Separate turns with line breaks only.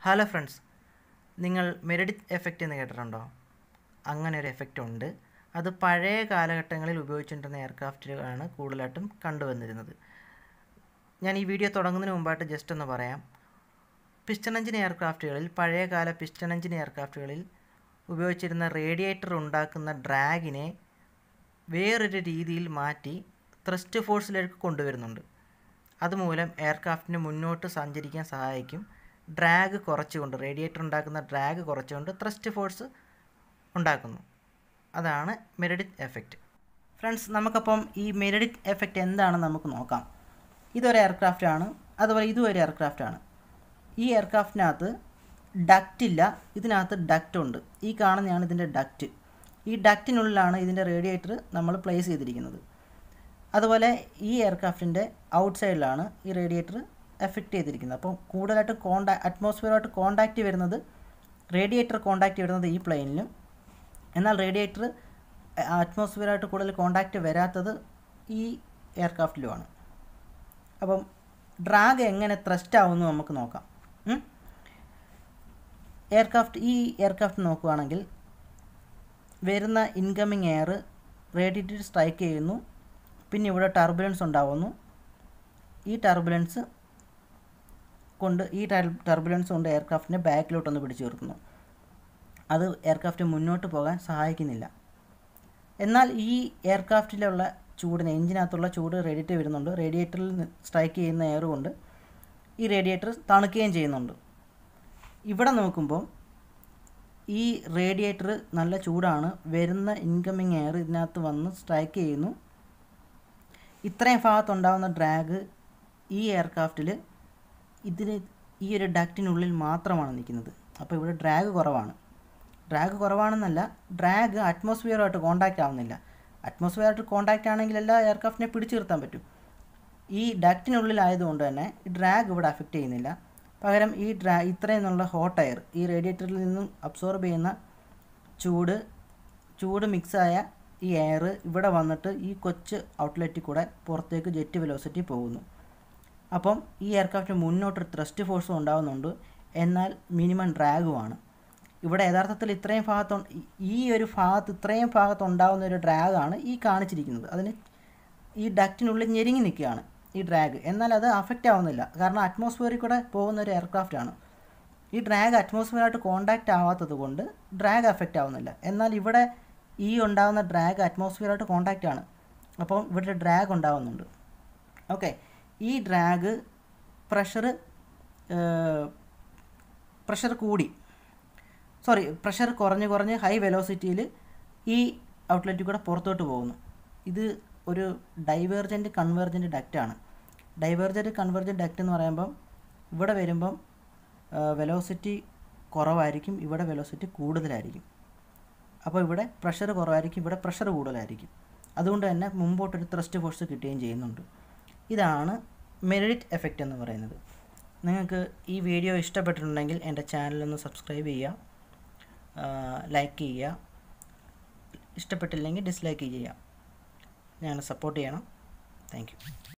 hello friends നിങ്ങൾ മെരിഡിറ്റ് effect എന്ന് കേട്ടിട്ടുണ്ടോ അങ്ങനെ ഒരു എഫക്റ്റ് ഉണ്ട് അത് പഴയ കാലഘട്ടങ്ങളിൽ ഉപയോഗിച്ചുകൊണ്ടിരുന്ന എയർക്രാഫ്റ്റുകളാണ് കൂടുതലായിട്ടും കണ്ടുവന്നിരുന്നത് ഞാൻ ഈ വീഡിയോ തുടങ്ങുന്നതിന് മുമ്പായിട്ട് ജസ്റ്റ് ഒന്ന് പറയാം പിസ്റ്റൺ എഞ്ചിൻ എയർക്രാഫ്റ്റുകളിൽ പഴയകാല പിസ്റ്റൺ എഞ്ചിൻ എയർക്രാഫ്റ്റുകളിൽ ഉപയോഗിച്ചിരുന്ന റേഡിയേറ്റർ ഉണ്ടാക്കുന്ന ഡ്രാഗിനെ വേറൊരു രീതിയിൽ മാറ്റി ത്രസ്റ്റ് ഫോഴ്സിലേക്ക് കൊണ്ടുവരുന്നുണ്ട് അതുമൂലം എയർക്രാഫ്റ്റിന് മുന്നോട്ട് സഞ്ചരിക്കാൻ സഹായിക്കും ഡ്രാഗ് കുറച്ചുകൊണ്ട് റേഡിയേറ്റർ ഉണ്ടാക്കുന്ന ഡ്രാഗ് കുറച്ചുകൊണ്ട് ത്രസ്റ്റ് ഫോഴ്സ് ഉണ്ടാക്കുന്നു അതാണ് മെരിഡിറ്റ് എഫക്റ്റ് ഫ്രണ്ട്സ് നമുക്കപ്പം ഈ മെരിഡിറ്റ് എഫക്റ്റ് എന്താണെന്ന് നമുക്ക് നോക്കാം ഇതൊരു എയർക്രാഫ്റ്റ് ആണ് അതുപോലെ ഇതും ഒരു എയർക്രാഫ്റ്റ് ആണ് ഈ എയർക്രാഫ്റ്റിനകത്ത് ഡക്റ്റ് ഇല്ല ഇതിനകത്ത് ഡക്റ്റ് ഉണ്ട് ഈ കാണുന്നതാണ് ഇതിൻ്റെ ഡക്റ്റ് ഈ ഡക്റ്റിനുള്ളിലാണ് ഇതിൻ്റെ റേഡിയേറ്റർ നമ്മൾ പ്ലേസ് ചെയ്തിരിക്കുന്നത് അതുപോലെ ഈ എയർക്രാഫ്റ്റിൻ്റെ ഔട്ട് സൈഡിലാണ് ഈ റേഡിയേറ്റർ എഫക്റ്റ് ചെയ്തിരിക്കുന്നത് അപ്പോൾ കൂടുതലായിട്ട് കോണ്ടാ അറ്റ്മോസ്ഫിയറുമായിട്ട് കോണ്ടാക്റ്റ് വരുന്നത് റേഡിയേറ്റർ കോണ്ടാക്റ്റ് വരുന്നത് ഈ പ്ലെയിനിലും എന്നാൽ റേഡിയേറ്റർ അറ്റ്മോസ്ഫിയറായിട്ട് കൂടുതൽ കോണ്ടാക്റ്റ് വരാത്തത് ഈ എയർക്രാഫ്റ്റിലുമാണ് അപ്പം ഡ്രാഗ് എങ്ങനെ ത്രസ്റ്റ് ആവുമെന്ന് നമുക്ക് നോക്കാം എയർക്രാഫ്റ്റ് ഈ എയർക്രാഫ്റ്റ് നോക്കുകയാണെങ്കിൽ വരുന്ന ഇൻകമിങ് എയർ റേഡിയേറ്റർ സ്ട്രൈക്ക് ചെയ്യുന്നു പിന്നെ ഇവിടെ ടർബുലൻസ് ഉണ്ടാവുന്നു ഈ ടർബുലൻസ് കൊണ്ട് ഈ ടർബുലൻസ് കൊണ്ട് എയർക്രാഫ്റ്റിനെ ബാക്കിലോട്ടൊന്ന് പിടിച്ചു നിർത്തുന്നു അത് എയർക്രാഫ്റ്റ് മുന്നോട്ട് പോകാൻ സഹായിക്കുന്നില്ല എന്നാൽ ഈ എയർക്രാഫ്റ്റിലുള്ള ചൂടിന് എഞ്ചിനകത്തുള്ള ചൂട് റേഡിയേറ്റർ വരുന്നുണ്ട് റേഡിയേറ്ററിൽ സ്ട്രൈക്ക് ചെയ്യുന്ന എയർ കൊണ്ട് ഈ റേഡിയേറ്റർ തണുക്കുകയും ചെയ്യുന്നുണ്ട് ഇവിടെ നോക്കുമ്പോൾ ഈ റേഡിയേറ്റർ നല്ല ചൂടാണ് വരുന്ന ഇൻകമിങ് എയർ ഇതിനകത്ത് വന്ന് സ്ട്രൈക്ക് ചെയ്യുന്നു ഇത്രയും ഭാഗത്തുണ്ടാകുന്ന ഡ്രാഗ് ഈ എയർക്രാഫ്റ്റിൽ ഇതിന് ഈ ഒരു ഡക്റ്റിനുള്ളിൽ മാത്രമാണ് നിൽക്കുന്നത് അപ്പോൾ ഇവിടെ ഡ്രാഗ് കുറവാണ് ഡ്രാഗ് കുറവാണെന്നല്ല ഡ്രാഗ് അറ്റ്മോസ്ഫിയറുമായിട്ട് കോണ്ടാക്റ്റ് ആവുന്നില്ല അറ്റ്മോസ്ഫിയറായിട്ട് കോണ്ടാക്റ്റ് ആണെങ്കിൽ എല്ലാ എയർക്രാഫ്റ്റിനെ പിടിച്ചു നിർത്താൻ പറ്റും ഈ ഡക്റ്റിനുള്ളിലായതുകൊണ്ട് തന്നെ ഡ്രാഗ് ഇവിടെ അഫക്റ്റ് ചെയ്യുന്നില്ല പകരം ഈ ഡ്രാ ഇത്രയും നിന്നുള്ള ഹോട്ട് എയർ ഈ റേഡിയേറ്ററിൽ നിന്നും അബ്സോർബ് ചെയ്യുന്ന ചൂട് ചൂട് മിക്സായ ഈ എയർ ഇവിടെ വന്നിട്ട് ഈ കൊച്ച് ഔട്ട്ലെറ്റിൽ കൂടെ പുറത്തേക്ക് ജെറ്റ് വെലോസിറ്റി പോകുന്നു അപ്പം ഈ എയർക്രാഫ്റ്റ് മുന്നോട്ടൊരു ത്രസ്റ്റ് ഫോഴ്സും ഉണ്ടാകുന്നുണ്ട് എന്നാൽ മിനിമം ഡ്രാഗുമാണ് ഇവിടെ യഥാർത്ഥത്തിൽ ഇത്രയും ഭാഗത്ത് ഈ ഒരു ഭാഗത്ത് ഇത്രയും ഭാഗത്ത് ഉണ്ടാകുന്ന ഒരു ഡ്രാഗാണ് ഈ കാണിച്ചിരിക്കുന്നത് അതിന് ഈ ഡക്റ്റിനുള്ളിൽ ഞെരുങ്ങി നിൽക്കുകയാണ് ഈ ഡ്രാഗ് എന്നാൽ അത് അഫക്റ്റ് ആവുന്നില്ല കാരണം അറ്റ്മോസ്ഫിയറിൽ കൂടെ പോകുന്ന ഒരു എയർക്രാഫ്റ്റ് ആണ് ഈ ഡ്രാഗ് അറ്റ്മോസ്ഫിയറായിട്ട് കോണ്ടാക്റ്റ് ആവാത്തത് കൊണ്ട് ഡ്രാഗ് അഫക്റ്റ് ആവുന്നില്ല എന്നാൽ ഇവിടെ ഈ ഉണ്ടാകുന്ന ഡ്രാഗ് അറ്റ്മോസ്ഫിയറായിട്ട് കോണ്ടാക്റ്റ് ആണ് അപ്പോൾ ഇവിടെ ഡ്രാഗ് ഉണ്ടാകുന്നുണ്ട് ഓക്കെ ഈ ഡ്രാഗ് പ്രഷർ പ്രഷർ കൂടി സോറി പ്രഷർ കുറഞ്ഞ് കുറഞ്ഞ് ഹൈ വെലോസിറ്റിയിൽ ഈ ഔട്ട്ലെറ്റിൽ കൂടെ പുറത്തോട്ട് പോകുന്നു ഇത് ഒരു ഡൈവേർജൻറ്റ് കൺവേർജൻറ്റ് ഡക്റ്റാണ് ഡൈവേർജൻറ്റ് കൺവേർജൻറ്റ് ഡക്റ്റ് എന്ന് പറയുമ്പം ഇവിടെ വരുമ്പം വെലോസിറ്റി കുറവായിരിക്കും ഇവിടെ വെലോസിറ്റി കൂടുതലായിരിക്കും അപ്പോൾ ഇവിടെ പ്രഷർ കുറവായിരിക്കും ഇവിടെ പ്രഷർ കൂടുതലായിരിക്കും അതുകൊണ്ട് തന്നെ മുമ്പോട്ടൊരു ത്രസ്റ്റ് ഫോഴ്സ് കിട്ടുകയും ചെയ്യുന്നുണ്ട് ഇതാണ് മെറിറ്റ് എഫക്റ്റ് എന്ന് പറയുന്നത് നിങ്ങൾക്ക് ഈ വീഡിയോ ഇഷ്ടപ്പെട്ടിട്ടുണ്ടെങ്കിൽ എൻ്റെ ചാനലൊന്ന് സബ്സ്ക്രൈബ് ചെയ്യുക ലൈക്ക് ചെയ്യുക ഇഷ്ടപ്പെട്ടില്ലെങ്കിൽ ഡിസ്ലൈക്ക് ചെയ്യുക ഞാൻ സപ്പോർട്ട് ചെയ്യണം താങ്ക്